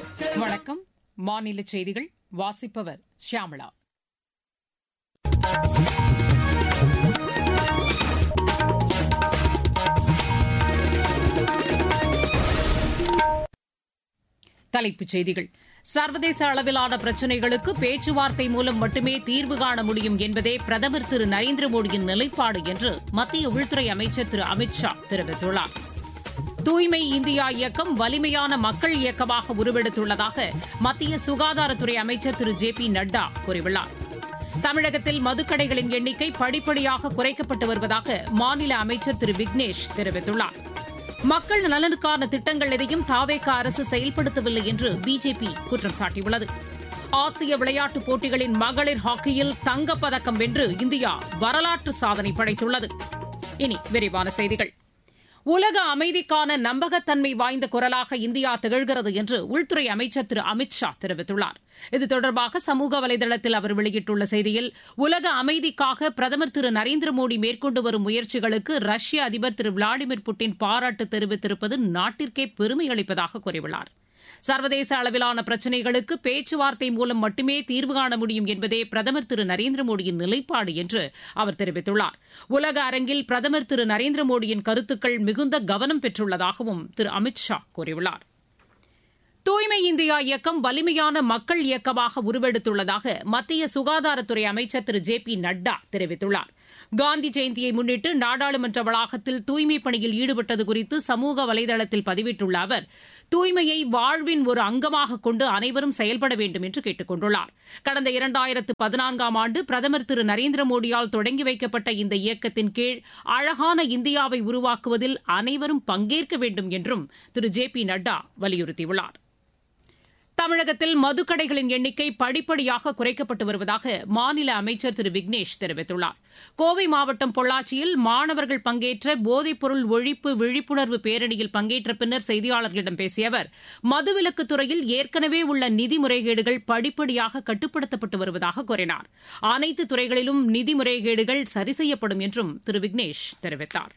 வணக்கம் மாநில செய்திகள் வாசிப்பவர் ஷியாமளா தலைப்புச் செய்திகள் சர்வதேச அளவிலான பிரச்சினைகளுக்கு பேச்சுவார்த்தை மூலம் மட்டுமே தீர்வு காண முடியும் என்பதே பிரதமர் திரு நரேந்திர மோடியின் நிலைப்பாடு என்று மத்திய உள்துறை அமைச்சர் திரு அமித் ஷா தெரிவித்துள்ளார் தூய்மை இந்தியா இயக்கம் வலிமையான மக்கள் இயக்கமாக உருவெடுத்துள்ளதாக மத்திய சுகாதாரத்துறை அமைச்சர் திரு ஜே பி நட்டா கூறியுள்ளார் தமிழகத்தில் மதுக்கடைகளின் எண்ணிக்கை படிப்படியாக குறைக்கப்பட்டு வருவதாக மாநில அமைச்சர் திரு விக்னேஷ் தெரிவித்துள்ளார் மக்கள் நலனுக்கான திட்டங்கள் எதையும் தாவேக அரசு செயல்படுத்தவில்லை என்று பிஜேபி குற்றம் சாட்டியுள்ளது ஆசிய விளையாட்டுப் போட்டிகளின் மகளிர் ஹாக்கியில் தங்கப்பதக்கம் வென்று இந்தியா வரலாற்று சாதனை படைத்துள்ளது இனி விரிவான செய்திகள் உலக அமைதிக்கான நம்பகத்தன்மை வாய்ந்த குரலாக இந்தியா திகழ்கிறது என்று உள்துறை அமைச்சர் திரு அமித் ஷா தெரிவித்துள்ளார் இது தொடர்பாக சமூக வலைதளத்தில் அவர் வெளியிட்டுள்ள செய்தியில் உலக அமைதிக்காக பிரதமர் திரு நரேந்திர மோடி மேற்கொண்டு வரும் முயற்சிகளுக்கு ரஷ்ய அதிபர் திரு விளாடிமிர் புட்டின் பாராட்டு தெரிவித்திருப்பது நாட்டிற்கே பெருமை அளிப்பதாக கூறியுள்ளார் சர்வதேச அளவிலான பிரச்சினைகளுக்கு பேச்சுவார்த்தை மூலம் மட்டுமே தீர்வு காண முடியும் என்பதே பிரதமர் திரு நரேந்திர மோடியின் நிலைப்பாடு என்று அவர் தெரிவித்துள்ளார் உலக அரங்கில் பிரதமர் திரு நரேந்திர மோடியின் கருத்துக்கள் மிகுந்த கவனம் பெற்றுள்ளதாகவும் திரு அமித் ஷா கூறியுள்ளார் தூய்மை இந்தியா இயக்கம் வலிமையான மக்கள் இயக்கமாக உருவெடுத்துள்ளதாக மத்திய சுகாதாரத்துறை அமைச்சர் திரு ஜே பி நட்டா தெரிவித்துள்ளார் காந்தி ஜெயந்தியை முன்னிட்டு நாடாளுமன்ற வளாகத்தில் தூய்மைப் பணியில் ஈடுபட்டது குறித்து சமூக வலைதளத்தில் பதிவிட்டுள்ள அவர் தூய்மையை வாழ்வின் ஒரு அங்கமாக கொண்டு அனைவரும் செயல்பட வேண்டும் என்று கேட்டுக் கொண்டுள்ளார் கடந்த இரண்டாயிரத்து பதினான்காம் ஆண்டு பிரதமர் திரு நரேந்திர மோடியால் தொடங்கி வைக்கப்பட்ட இந்த இயக்கத்தின் கீழ் அழகான இந்தியாவை உருவாக்குவதில் அனைவரும் பங்கேற்க வேண்டும் என்றும் திரு ஜே பி நட்டா வலியுறுத்தியுள்ளார் தமிழகத்தில் மதுக்கடைகளின் எண்ணிக்கை படிப்படியாக குறைக்கப்பட்டு வருவதாக மாநில அமைச்சர் திரு விக்னேஷ் தெரிவித்துள்ளார் கோவை மாவட்டம் பொள்ளாச்சியில் மாணவர்கள் பங்கேற்ற போதைப்பொருள் ஒழிப்பு விழிப்புணர்வு பேரணியில் பங்கேற்ற பின்னர் செய்தியாளர்களிடம் பேசிய அவர் மதுவிலக்குத் துறையில் ஏற்கனவே உள்ள நிதி முறைகேடுகள் படிப்படியாக கட்டுப்படுத்தப்பட்டு வருவதாக கூறினார் அனைத்து துறைகளிலும் நிதி முறைகேடுகள் சரி செய்யப்படும் என்றும் திரு விக்னேஷ் தெரிவித்தாா்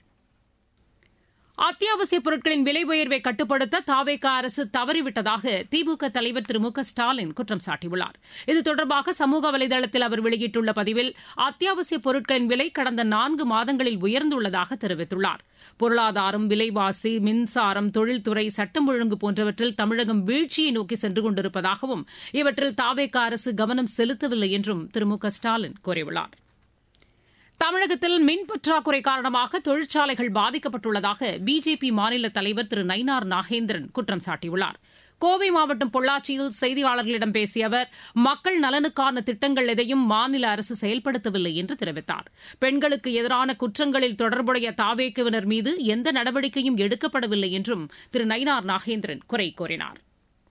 அத்தியாவசியப் பொருட்களின் விலை உயர்வை கட்டுப்படுத்த தாவேக அரசு தவறிவிட்டதாக திமுக தலைவர் திரு மு க ஸ்டாலின் குற்றம் சாட்டியுள்ளார் இது தொடர்பாக சமூக வலைதளத்தில் அவர் வெளியிட்டுள்ள பதிவில் அத்தியாவசியப் பொருட்களின் விலை கடந்த நான்கு மாதங்களில் உயர்ந்துள்ளதாக தெரிவித்துள்ளார் பொருளாதாரம் விலைவாசி மின்சாரம் தொழில்துறை சட்டம் ஒழுங்கு போன்றவற்றில் தமிழகம் வீழ்ச்சியை நோக்கி சென்று கொண்டிருப்பதாகவும் இவற்றில் தாவேக அரசு கவனம் செலுத்தவில்லை என்றும் திரு மு க ஸ்டாலின் கூறியுள்ளாா் தமிழகத்தில் மின் பற்றாக்குறை காரணமாக தொழிற்சாலைகள் பாதிக்கப்பட்டுள்ளதாக பிஜேபி மாநில தலைவர் திரு நயினார் நாகேந்திரன் குற்றம் சாட்டியுள்ளார் கோவை மாவட்டம் பொள்ளாச்சியில் செய்தியாளர்களிடம் பேசிய அவர் மக்கள் நலனுக்கான திட்டங்கள் எதையும் மாநில அரசு செயல்படுத்தவில்லை என்று தெரிவித்தார் பெண்களுக்கு எதிரான குற்றங்களில் தொடர்புடைய தாவேக்குவினர் மீது எந்த நடவடிக்கையும் எடுக்கப்படவில்லை என்றும் திரு நயினார் நாகேந்திரன் குறை கூறினார்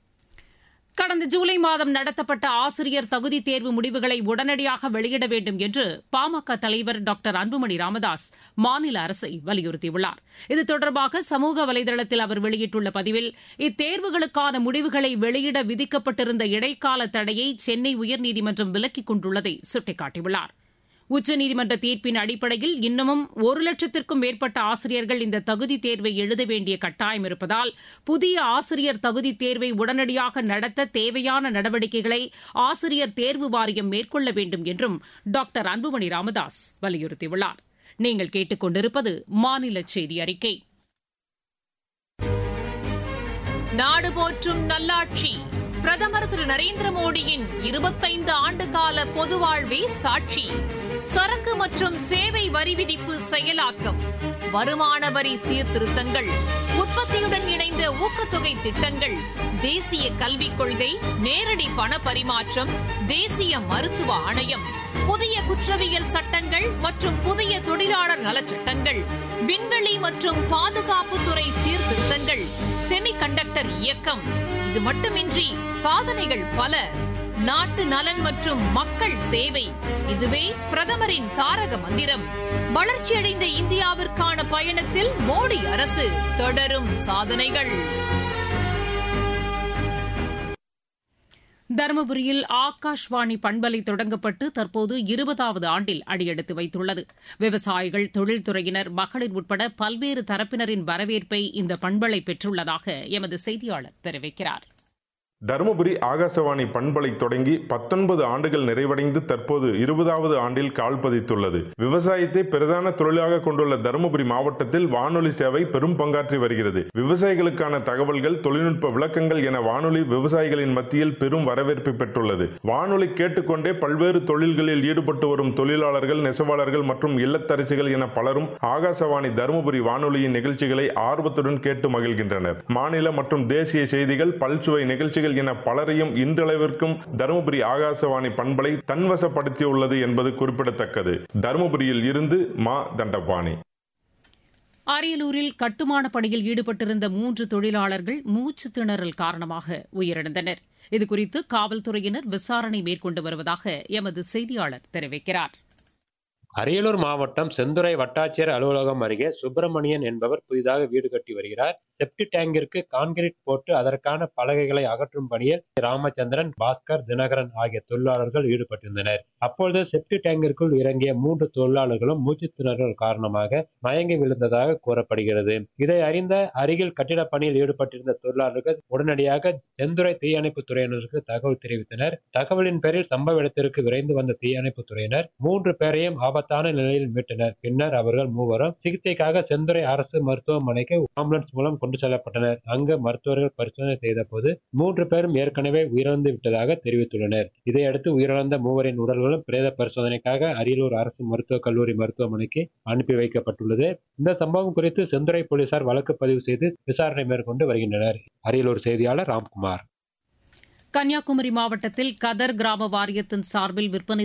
கடந்த ஜூலை மாதம் நடத்தப்பட்ட ஆசிரியர் தகுதி தேர்வு முடிவுகளை உடனடியாக வெளியிட வேண்டும் என்று பாமக தலைவர் டாக்டர் அன்புமணி ராமதாஸ் மாநில அரசை வலியுறுத்தியுள்ளார் இது தொடர்பாக சமூக வலைதளத்தில் அவர் வெளியிட்டுள்ள பதிவில் இத்தேர்வுகளுக்கான முடிவுகளை வெளியிட விதிக்கப்பட்டிருந்த இடைக்கால தடையை சென்னை உயர்நீதிமன்றம் விலக்கிக் கொண்டுள்ளதை சுட்டிக்காட்டியுள்ளார் உச்சநீதிமன்ற தீர்ப்பின் அடிப்படையில் இன்னமும் ஒரு லட்சத்திற்கும் மேற்பட்ட ஆசிரியர்கள் இந்த தகுதி தேர்வை எழுத வேண்டிய கட்டாயம் இருப்பதால் புதிய ஆசிரியர் தகுதி தேர்வை உடனடியாக நடத்த தேவையான நடவடிக்கைகளை ஆசிரியர் தேர்வு வாரியம் மேற்கொள்ள வேண்டும் என்றும் டாக்டர் அன்புமணி ராமதாஸ் வலியுறுத்தியுள்ளார் நீங்கள் கேட்டுக் கொண்டிருப்பது மாநில செய்தி அறிக்கை நாடு போற்றும் நல்லாட்சி பிரதமர் திரு நரேந்திர மோடியின் இருபத்தைந்து ஆண்டு கால பொது வாழ்வே சாட்சி சரக்கு மற்றும் சேவை வரி விதிப்பு செயலாக்கம் வருமான வரி சீர்திருத்தங்கள் உற்பத்தியுடன் இணைந்த ஊக்கத்தொகை திட்டங்கள் தேசிய கல்விக் கொள்கை நேரடி பண பரிமாற்றம் தேசிய மருத்துவ ஆணையம் புதிய குற்றவியல் சட்டங்கள் மற்றும் புதிய தொழிலாளர் நலச்சட்டங்கள் விண்வெளி மற்றும் பாதுகாப்புத்துறை சீர்திருத்தங்கள் செமி கண்டக்டர் இயக்கம் இது மட்டுமின்றி சாதனைகள் பல நாட்டு நலன் மற்றும் மக்கள் சேவை இதுவே பிரதமரின் தாரக மந்திரம் வளர்ச்சியடைந்த இந்தியாவிற்கான பயணத்தில் மோடி அரசு தொடரும் சாதனைகள் தருமபுரியில் ஆகாஷ்வாணி பண்பலை தொடங்கப்பட்டு தற்போது இருபதாவது ஆண்டில் அடியெடுத்து வைத்துள்ளது விவசாயிகள் தொழில்துறையினர் மகளிர் உட்பட பல்வேறு தரப்பினரின் வரவேற்பை இந்த பண்பலை பெற்றுள்ளதாக எமது செய்தியாளர் தெரிவிக்கிறார் தருமபுரி ஆகாசவாணி பண்பலை தொடங்கி பத்தொன்பது ஆண்டுகள் நிறைவடைந்து தற்போது இருபதாவது ஆண்டில் கால் பதித்துள்ளது விவசாயத்தை பிரதான தொழிலாக கொண்டுள்ள தருமபுரி மாவட்டத்தில் வானொலி சேவை பெரும் பங்காற்றி வருகிறது விவசாயிகளுக்கான தகவல்கள் தொழில்நுட்ப விளக்கங்கள் என வானொலி விவசாயிகளின் மத்தியில் பெரும் வரவேற்பை பெற்றுள்ளது வானொலி கேட்டுக்கொண்டே பல்வேறு தொழில்களில் ஈடுபட்டு வரும் தொழிலாளர்கள் நெசவாளர்கள் மற்றும் இல்லத்தரசிகள் என பலரும் ஆகாசவாணி தருமபுரி வானொலியின் நிகழ்ச்சிகளை ஆர்வத்துடன் கேட்டு மகிழ்கின்றனர் மாநில மற்றும் தேசிய செய்திகள் பல்சுவை நிகழ்ச்சிகள் என பலரையும் இன்றளவிற்கும் தருமபுரி ஆகாசவாணி பண்பலை தன்வசப்படுத்தியுள்ளது என்பது குறிப்பிடத்தக்கது தருமபுரியில் இருந்து மா தண்டபாணி அரியலூரில் கட்டுமான பணியில் ஈடுபட்டிருந்த மூன்று தொழிலாளர்கள் மூச்சு திணறல் காரணமாக உயிரிழந்தனர் இதுகுறித்து காவல்துறையினர் விசாரணை மேற்கொண்டு வருவதாக எமது செய்தியாளர் தெரிவிக்கிறார் அரியலூர் மாவட்டம் செந்துறை வட்டாட்சியர் அலுவலகம் அருகே சுப்பிரமணியன் என்பவர் புதிதாக வீடு கட்டி வருகிறார் செப்டி டேங்கிற்கு கான்கிரீட் போட்டு அதற்கான பலகைகளை அகற்றும் பணியில் ராமச்சந்திரன் பாஸ்கர் தினகரன் ஆகிய தொழிலாளர்கள் ஈடுபட்டிருந்தனர் அப்பொழுது செப்டி டேங்கிற்குள் இறங்கிய மூன்று தொழிலாளர்களும் மூச்சு திணறல் காரணமாக மயங்கி விழுந்ததாக கூறப்படுகிறது இதை அறிந்த அருகில் கட்டிடப் பணியில் ஈடுபட்டிருந்த தொழிலாளர்கள் உடனடியாக செந்துறை தீயணைப்பு துறையினருக்கு தகவல் தெரிவித்தனர் தகவலின் பேரில் சம்பவ இடத்திற்கு விரைந்து வந்த தீயணைப்பு துறையினர் மூன்று பேரையும் ஆபத்தான நிலையில் மீட்டனர் பின்னர் அவர்கள் மூவரும் சிகிச்சைக்காக செந்துறை அரசு மருத்துவமனைக்கு ஆம்புலன்ஸ் மூலம் கொண்டு செல்லப்பட்டனர் அங்கு மருத்துவர்கள் பரிசோதனை செய்த போது மூன்று பேரும் ஏற்கனவே உயிரிழந்து விட்டதாக தெரிவித்துள்ளனர் இதையடுத்து உயிரிழந்த மூவரின் உடல்களும் பிரேத பரிசோதனைக்காக அரியலூர் அரசு மருத்துவக் கல்லூரி மருத்துவமனைக்கு அனுப்பி வைக்கப்பட்டுள்ளது இந்த சம்பவம் குறித்து செந்துறை போலீசார் வழக்கு பதிவு செய்து விசாரணை மேற்கொண்டு வருகின்றனர் அரியலூர் செய்தியாளர் ராம்குமார் கன்னியாகுமரி மாவட்டத்தில் கதர் கிராம வாரியத்தின் சார்பில் விற்பனை